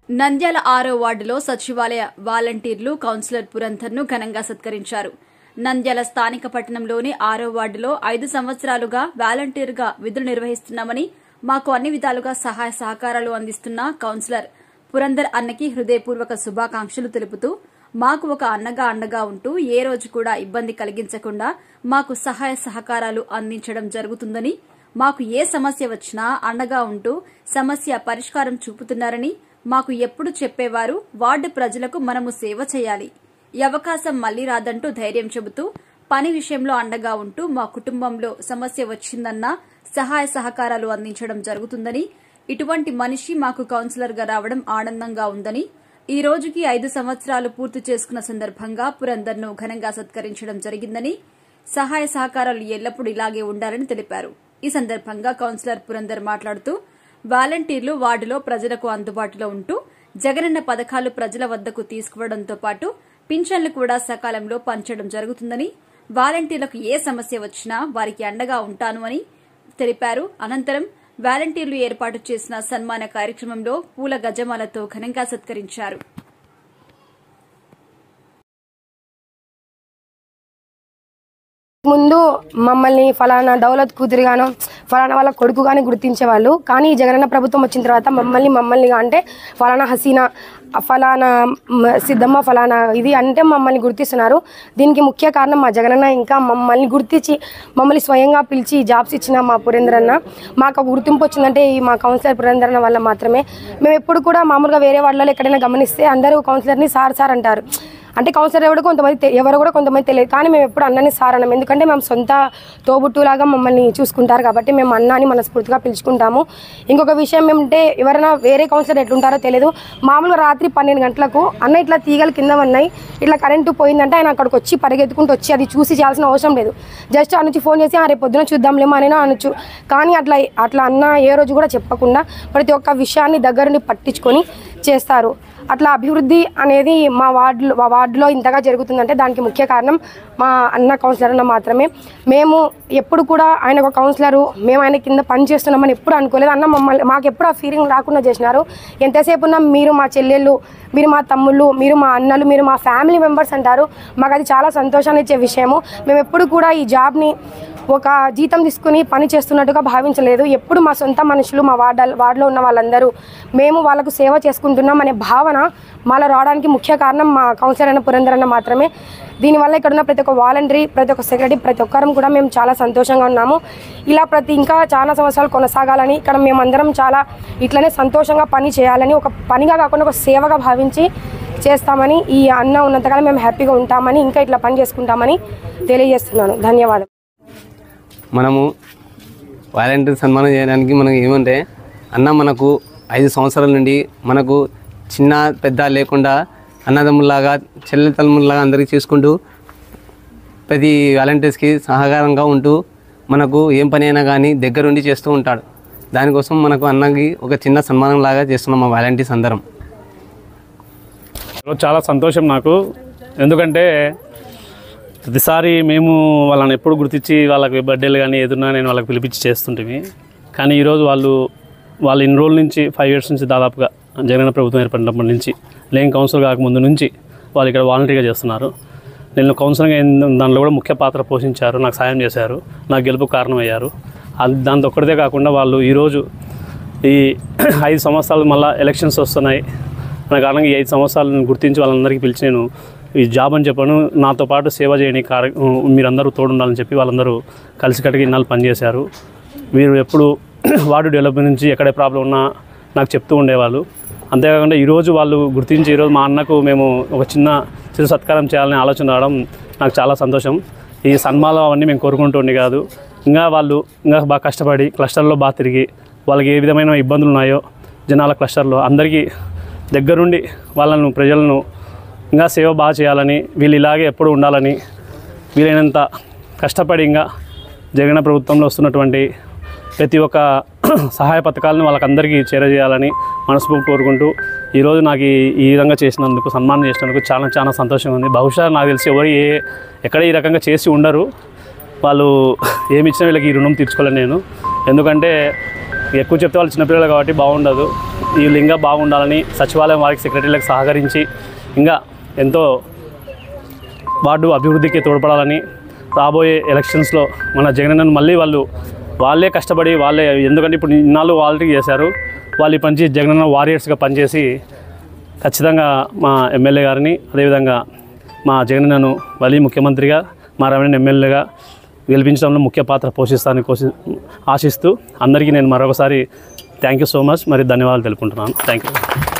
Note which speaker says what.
Speaker 1: నంద్యాల ఆరో వార్డులో సచివాలయ వాలంటీర్లు కౌన్సిలర్ పురంధర్ను ఘనంగా సత్కరించారు నంద్యాల స్థానిక పట్టణంలోని ఆరో వార్డులో ఐదు సంవత్సరాలుగా వాలంటీర్గా విధులు నిర్వహిస్తున్నామని మాకు అన్ని విధాలుగా సహాయ సహకారాలు అందిస్తున్న కౌన్సిలర్ పురంధర్ అన్నకి హృదయపూర్వక శుభాకాంక్షలు తెలుపుతూ మాకు ఒక అన్నగా అండగా ఉంటూ ఏ రోజు కూడా ఇబ్బంది కలిగించకుండా మాకు సహాయ సహకారాలు అందించడం జరుగుతుందని మాకు ఏ సమస్య వచ్చినా అండగా ఉంటూ సమస్య పరిష్కారం చూపుతున్నారని మాకు ఎప్పుడు చెప్పేవారు వార్డు ప్రజలకు మనము సేవ చేయాలి ఈ అవకాశం మళ్లీ రాదంటూ ధైర్యం చెబుతూ పని విషయంలో అండగా ఉంటూ మా కుటుంబంలో సమస్య వచ్చిందన్నా సహాయ సహకారాలు అందించడం జరుగుతుందని ఇటువంటి మనిషి మాకు కౌన్సిలర్ గా రావడం ఆనందంగా ఉందని ఈ రోజుకి ఐదు సంవత్సరాలు పూర్తి చేసుకున్న సందర్భంగా పురందర్ను ఘనంగా సత్కరించడం జరిగిందని సహాయ సహకారాలు ఎల్లప్పుడూ ఇలాగే ఉండాలని తెలిపారు ఈ సందర్భంగా కౌన్సిలర్ పురందర్ మాట్లాడుతూ వాలంటీర్లు వార్డులో ప్రజలకు అందుబాటులో ఉంటూ జగనన్న పథకాలు ప్రజల వద్దకు తీసుకువడంతో పాటు పింఛన్లు కూడా సకాలంలో పంచడం జరుగుతుందని వాలంటీర్లకు ఏ సమస్య వచ్చినా వారికి అండగా ఉంటాను అని తెలిపారు అనంతరం వాలంటీర్లు ఏర్పాటు చేసిన సన్మాన కార్యక్రమంలో పూల గజమాలతో ఘనంగా సత్కరించారు
Speaker 2: ముందు మమ్మల్ని ఫలానా దౌలత్ కూతురుగానో ఫలానా వాళ్ళ కొడుకుగానే గుర్తించేవాళ్ళు కానీ ఈ జగనన్న ప్రభుత్వం వచ్చిన తర్వాత మమ్మల్ని మమ్మల్ని అంటే ఫలానా హసీనా ఫలానా మ- సిద్ధమ్మ ఫలానా ఇది అంటే మమ్మల్ని గుర్తిస్తున్నారు దీనికి ముఖ్య కారణం మా జగనన్న ఇంకా మమ్మల్ని గుర్తించి మమ్మల్ని స్వయంగా పిలిచి జాబ్స్ ఇచ్చిన మా పురేంద్రన్న మాకు ఒక గుర్తింపు వచ్చిందంటే ఈ మా కౌన్సిలర్ పురేంద్రన్న వల్ల మాత్రమే మేము ఎప్పుడు కూడా మామూలుగా వేరే వాళ్ళలో ఎక్కడైనా గమనిస్తే అందరూ కౌన్సిలర్ని సార్ సార్ అంటారు అంటే కౌన్సిలర్ ఎవరు కొంతమంది తె- ఎవరు కూడా కొంతమంది తెలియదు కానీ మేము ఎప్పుడు అన్నని సార్ అన్నాం ఎందుకంటే మేము సొంత తోబుట్టులాగా మమ్మల్ని చూసుకుంటారు కాబట్టి మేము అన్నాని మనస్ఫూర్తిగా పిలుచుకుంటాము ఇంకొక విషయం ఏమంటే ఎవరైనా వేరే కౌన్సిలర్ ఎట్లుంటారో తెలియదు మామూలుగా రాత్రి పన్నెండు గంటలకు అన్న ఇట్లా తీగలు కింద ఉన్నాయి ఇట్లా కరెంటు పోయిందంటే ఆయన అక్కడికి వచ్చి పరిగెత్తుకుంటూ వచ్చి అది చూసి చేయాల్సిన అవసరం లేదు జస్ట్ ఆ నుంచి ఫోన్ చేసి "ఆ, రేపు పొద్దున చూద్దాంలేమో అని అనొచ్చు కానీ అట్లా అట్లా అన్న ఏ రోజు కూడా చెప్పకుండా ప్రతి ఒక్క విషయాన్ని దగ్గరుండి పట్టించుకొని చేస్తారు అట్లా అభివృద్ధి అనేది మా వార్డులో మా వార్డులో ఇంతగా జరుగుతుందంటే దానికి ముఖ్య కారణం మా అన్న కౌన్సిలర్ అన్న మాత్రమే మేము ఎప్పుడు కూడా ఆయన ఒక కౌన్సిలరు మేము ఆయన కింద పని చేస్తున్నామని ఎప్పుడు అనుకోలేదు అన్న మమ్మల్ని మాకు ఎప్పుడు ఆ ఫీలింగ్ రాకుండా చేసినారు ఎంతసేపు ఉన్నా మీరు మా చెల్లెళ్ళు మీరు మా తమ్ముళ్ళు మీరు మా అన్నలు మీరు మా ఫ్యామిలీ మెంబర్స్ అంటారు మాకు అది చాలా సంతోషాన్ని ఇచ్చే విషయము మేము ఎప్పుడు కూడా ఈ జాబ్ని ఒక జీతం తీసుకుని పని చేస్తున్నట్టుగా భావించలేదు ఎప్పుడు మా సొంత మనుషులు మా వార్డ వార్డులో ఉన్న వాళ్ళందరూ మేము వాళ్ళకు సేవ చేసుకుంటున్నాం అనే భావన మాలో రావడానికి ముఖ్య కారణం మా కౌన్సిలర్ అయిన పురంధర్ అన్న మాత్రమే దీనివల్ల ఇక్కడ ఉన్న ప్రతి ఒక్క వాలంటరీ ప్రతి ఒక్క సెక్రటరీ ప్రతి ఒక్కరం కూడా మేము చాలా సంతోషంగా ఉన్నాము ఇలా ప్రతి ఇంకా చాలా సంవత్సరాలు కొనసాగాలని ఇక్కడ మేమందరం చాలా ఇట్లనే సంతోషంగా పని చేయాలని ఒక పనిగా కాకుండా ఒక సేవగా భావించి చేస్తామని ఈ అన్న ఉన్నంతకాలం మేము హ్యాపీగా ఉంటామని ఇంకా ఇట్లా పని చేసుకుంటామని తెలియజేస్తున్నాను ధన్యవాదాలు
Speaker 3: మనము వాలంటీర్ సన్మానం చేయడానికి మనకు ఏమంటే అన్న మనకు ఐదు సంవత్సరాల నుండి మనకు చిన్న పెద్ద లేకుండా అన్నదమ్ముల్లాగా చెల్లె తమ్ముల్లాగా అందరికీ చూసుకుంటూ ప్రతి వాలంటీర్స్కి సహకారంగా ఉంటూ మనకు ఏం పని అయినా కానీ దగ్గరుండి చేస్తూ ఉంటాడు దానికోసం మనకు అన్నకి ఒక చిన్న సన్మానం లాగా చేస్తున్నాం మా వాలంటీర్స్ అందరం
Speaker 4: ఈరోజు చాలా సంతోషం నాకు ఎందుకంటే ప్రతిసారి మేము వాళ్ళని ఎప్పుడు గుర్తించి వాళ్ళకి బర్త్డేలు కానీ ఏదున్నా నేను వాళ్ళకి పిలిపించి చేస్తుంటిమి కానీ ఈరోజు వాళ్ళు వాళ్ళు ఇన్ని రోజుల నుంచి ఫైవ్ ఇయర్స్ నుంచి దాదాపుగా జగనన్న ప్రభుత్వం ఏర్పడినప్పటి నుంచి లేని కౌన్సిల్ కాకముందు నుంచి వాళ్ళు ఇక్కడ వాలంటీర్గా చేస్తున్నారు నేను కౌన్సిలింగ్ అయిన దాంట్లో కూడా ముఖ్య పాత్ర పోషించారు నాకు సాయం చేశారు నాకు గెలుపు కారణమయ్యారు అది దాంతో ఒక్కడిదే కాకుండా వాళ్ళు ఈరోజు ఈ ఐదు సంవత్సరాలు మళ్ళీ ఎలక్షన్స్ వస్తున్నాయి అనే కారణంగా ఈ ఐదు సంవత్సరాలను గుర్తించి వాళ్ళందరికీ పిలిచి నేను ఈ జాబ్ అని చెప్పాను నాతో పాటు సేవ చేయని కార్య మీరందరూ తోడుండాలని చెప్పి వాళ్ళందరూ కలిసికట్టుగా ఇన్నాళ్ళు పనిచేశారు మీరు ఎప్పుడు వార్డు డెవలప్మెంట్ నుంచి ఎక్కడే ప్రాబ్లం ఉన్నా నాకు చెప్తూ ఉండేవాళ్ళు అంతేకాకుండా ఈరోజు వాళ్ళు గుర్తించి ఈరోజు మా అన్నకు మేము ఒక చిన్న చిరు సత్కారం చేయాలనే ఆలోచన రావడం నాకు చాలా సంతోషం ఈ సన్మానం అవన్నీ మేము కోరుకుంటూ ఉండి కాదు ఇంకా వాళ్ళు ఇంకా బాగా కష్టపడి క్లస్టర్లో బాగా తిరిగి వాళ్ళకి ఏ విధమైన ఇబ్బందులు ఉన్నాయో జనాల క్లస్టర్లో అందరికీ దగ్గరుండి వాళ్ళను ప్రజలను ఇంకా సేవ బాగా చేయాలని వీళ్ళు ఇలాగే ఎప్పుడు ఉండాలని వీలైనంత కష్టపడి ఇంకా జగన్ ప్రభుత్వంలో వస్తున్నటువంటి ప్రతి ఒక్క సహాయ పథకాలను వాళ్ళకందరికీ చేరజేయాలని మనస్ఫూర్తి కోరుకుంటూ ఈరోజు నాకు ఈ- ఈ విధంగా చేసినందుకు సన్మానం చేసినందుకు చాలా చాలా సంతోషంగా ఉంది బహుశా నాకు తెలిసి ఎవరు ఏ ఎక్కడ ఈ రకంగా చేసి ఉండరు వాళ్ళు ఏమి ఇచ్చినా వీళ్ళకి ఈ రుణం తీర్చుకోలేను నేను ఎందుకంటే ఎక్కువ చెప్తే వాళ్ళు చిన్నపిల్లలు కాబట్టి బాగుండదు వీళ్ళు ఇంకా బాగుండాలని సచివాలయం వారికి సెక్రటరీలకు సహకరించి ఇంకా ఎంతో వార్డు అభివృద్ధికి తోడ్పడాలని రాబోయే ఎలక్షన్స్లో మన జగనన్నను మళ్ళీ వాళ్ళు వాళ్ళే కష్టపడి వాళ్ళే ఎందుకంటే ఇప్పుడు ఇన్నాళ్ళు వాళ్ళకి చేశారు వాళ్ళు ఈ పనిచేసి జగనన్న వారియర్స్గా పనిచేసి ఖచ్చితంగా మా ఎమ్మెల్యే గారిని అదేవిధంగా మా జగనన్నను మళ్ళీ ముఖ్యమంత్రిగా మా రమణ ఎమ్మెల్యేగా గెలిపించడంలో ముఖ్య పాత్ర పోషిస్తానని కోసి ఆశిస్తూ అందరికీ నేను మరొకసారి థ్యాంక్ యూ సో మచ్ మరి ధన్యవాదాలు తెలుపుకుంటున్నాను థ్యాంక్ యూ